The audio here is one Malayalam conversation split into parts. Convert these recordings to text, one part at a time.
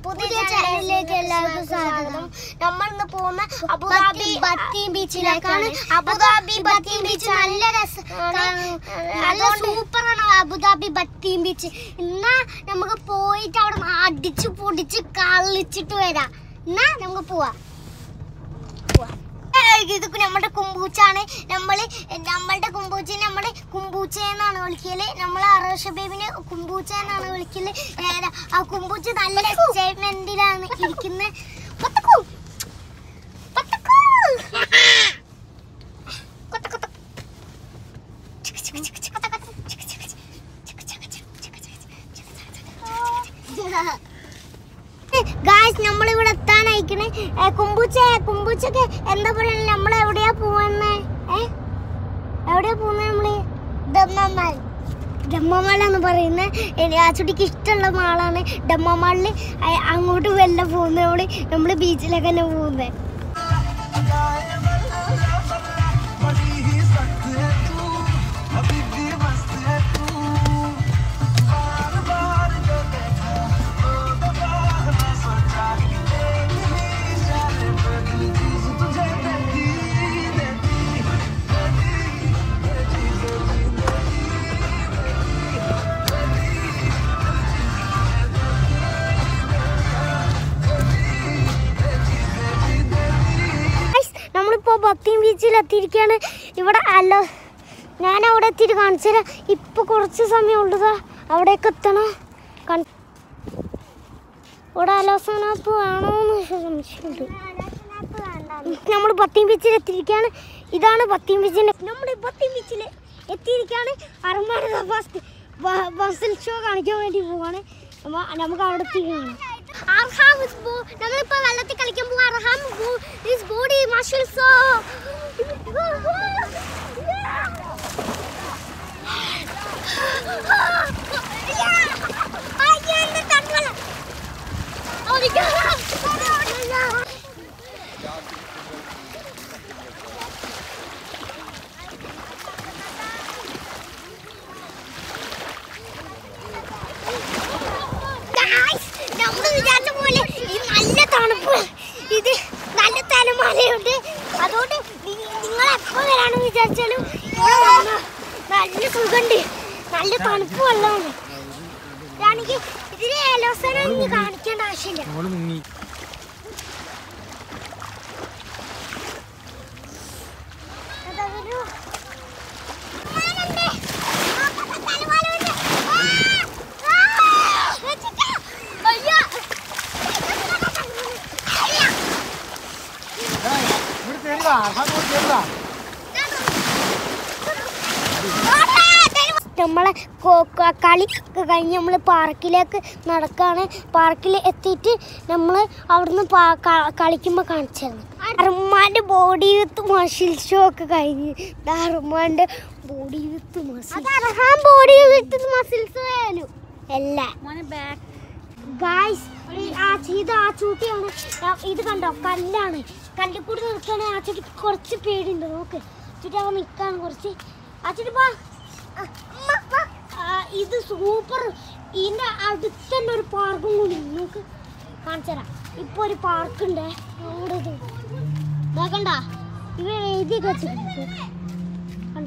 പുതിയ ചാനലിലേക്ക് എല്ലാവർക്കും സ്വാഗതം നമ്മൾ ഇന്ന് പോകുന്ന അബുദാബി ബത്തി ബീച്ചിലേക്കാണ് അബുദാബി ബത്തി ബീച്ച് നല്ല രസമാണ് നല്ല സൂപ്പറാണ് അബുദാബി ബത്തി ബീച്ച് എന്നാ നമുക്ക് പോയിട്ട് അവിടെ അടിച്ചു പൊടിച്ച് കളിച്ചിട്ട് വരാം എന്നാ നമുക്ക് പോവാം ഇത് നമ്മുടെ കുമ്പൂച്ചാണ് നമ്മള് നമ്മളുടെ കുമ്പൂച്ചിനെ നമ്മുടെ കുമ്പൂച്ച എന്നാണ് വിളിക്കല് നമ്മൾ അറോഷ ബേബിനെ കുമ്പൂച്ച എന്നാണ് വിളിക്കല് ഏതാ, ആ കുമ്പൂച്ച നല്ല എക്സൈറ്റ്മെന്റിലാണ് ഇരിക്കുന്നത് കൊത്തക്കൂ. കൊത്തക്കൂ. കൊത്ത, കൊത്ത. ഗായ്സ് നമ്മളിവിടെ എത്താനായിക്കണേ കുമ്പൂച്ച കുമ്പൂച്ചക്ക് എന്താ പറയുക നമ്മൾ എവിടെയാ പോവുന്നേ ഏ എവിടെയാ പോകുന്നത് നമ്മള് ഡമ്മമാൾ ഡമ്മമാൾ എന്ന് പറയുന്നത് ആച്ചുട്ടിക്ക് ഇഷ്ടമുള്ള മാളാണ് ഡമ്മമാളിൽ അങ്ങോട്ട് വല്ല പോകുന്നത് നമ്മള് നമ്മള് ബീച്ചിലേക്ക് തന്നെ പോകുന്നത് बड़ी ही सख्त है तू अभी भी मस्त है तू बार बार जो देखा वो दबा ना सोचा तेरी इशारे पे दिल चीज तुझे देती देती देती देती നമ്മളിപ്പോ ബത്തിയും ബീച്ചിൽ എത്തിയിരിക്കുകയാണ് ഇവിടെ അല്ല ഞാൻ അവിടെ എത്തിയിട്ട് കാണിച്ചു തരാം ഇപ്പൊ കുറച്ച് സമയം ഉള്ളതാ അവിടേക്ക് എത്തണം കൺ- ഇവിടെ അലോസനാപ്പ് വേണോന്ന് സംശയമുണ്ട് നമ്മൾ ബത്തിയും ബീച്ചിൽ എത്തിയിരിക്കുകയാണ് ഇതാണ് ബത്തിയും ബീച്ചിന്റെ നമ്മൾ ബത്തിയും ബീച്ചിൽ എത്തിയിരിക്കുകയാണ് അറമാന ഫസ്റ്റ് ബസ്സിൽ ഷോ കാണിക്കാൻ വേണ്ടി പോവാണ് നമ്മ- നമുക്ക് അവിടെ എത്തിക്കുകയാണ് അർഹാം is bo- നമ്മളിപ്പോ വെള്ളത്തിൽ കളിക്കാൻ പോവാ Arham is body muscle so Guys, നമ്മള് വിചാരിച്ച പോലെ ഈ നല്ല തണുപ്പ് ഇത് നല്ല തലമലയുണ്ട് അതുകൊണ്ട് നിങ്ങൾ എപ്പോ വരാണെന്ന് വിചാരിച്ചാലും ഇവിടെ വന്നാ നല്ല സുഖമുണ്ട് നല്ല തണുപ്പ് വെള്ളമാണ് ഇതാണെങ്കിൽ ഇതിന് ഏലോസന ഇനി കാണിക്കേണ്ട ആവശ്യമില്ല അതൊരു തലമലയുണ്ട്. തലമലയുണ്ട്. ആ! ആ! രക്ഷിക്കാ! അയ്യോ! നമ്മളെ കൊ- ക- കളി ഒക്കെ കഴിഞ്ഞ് നമ്മൾ പാർക്കിലേക്ക് നടക്കാണ് പാർക്കിൽ എത്തിയിട്ട് നമ്മൾ അവിടുന്ന് പാ- ക- കളിക്കുമ്പോൾ കാണിച്ചു തരണം അറുമാൻ്റെ ബോഡി വിത്ത് മസിൽ ഷോ ഒക്കെ കഴിഞ്ഞ് ദാ അറുമാൻ്റെ body with muscle Arhan body with muscles ആയാലും അല്ല ഗായ്സ് ആ ഇത് ആ ചൂട്ടിയാണ് ആ, ഇത് കണ്ടോ കല്ലാണ് കല്ലിൽ കൂടി നിൽക്കണേ ആ ചുട്ടി കുറച്ച് പേടിയുണ്ട് നോക്ക് ചുറ്റി അവ നിൽക്കാണ് കുറച്ച് ആ ചുട്ടി പോ ആ, അമ്മ, വാ. ആ, ഇത് സൂപ്പർ ഇതിന്റെ അടുത്ത് തന്നെ ഒരു പാർക്കും കൂടി ഉണ്ട്. നോക്ക് കാണിച്ചു തരാം ഇപ്പൊ ഒരു പാർക്ക് ഉണ്ട് അവിടെ ഇത് ദാ കണ്ടാ ഇവ എഴുതിയൊക്കെ വെച്ചിട്ടുണ്ട് കണ്ട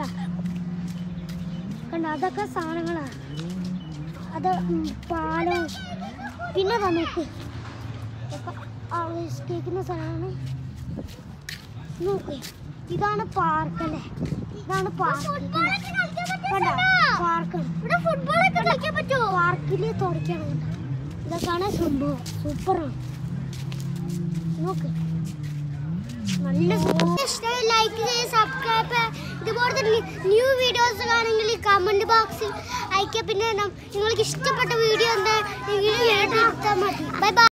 കണ്ട അതൊക്കെ സാധനങ്ങളാ അത് ഉം, പാലം പിന്നെ ദാ നോക്ക് ഇതൊക്കെ ആവിഷ്കരിക്കുന്ന സാധനമാണ് നോക്ക് ഇതാണ് പാർക്ക് അല്ലേ ഇതാണ് പാർക്ക് പാർക്ക് ഇവിടെ ഫുട്ബോളൊക്കെ കളിക്കാൻ പറ്റുമോ പാർക്കിൽ തുടയ്ക്കണം കണ്ടോ? ഇതൊക്കെയാണ് സംഭവം സൂപ്പറാണ് നോക്ക് നല്ല ഇഷ്ടമായി ലൈക്ക് ചെയ്യുക സബ്സ്ക്രൈബ് ഇതുപോലത്തെ ന്യൂ വീഡിയോസ് കാണുമെങ്കിൽ കമന്റ് ബോക്സിൽ അയക്കുക പിന്നെ നം- നിങ്ങൾക്ക് ഇഷ്ടപ്പെട്ട വീഡിയോ എന്താ എങ്കിലും എടുത്താൽ മതി ബൈ ബൈ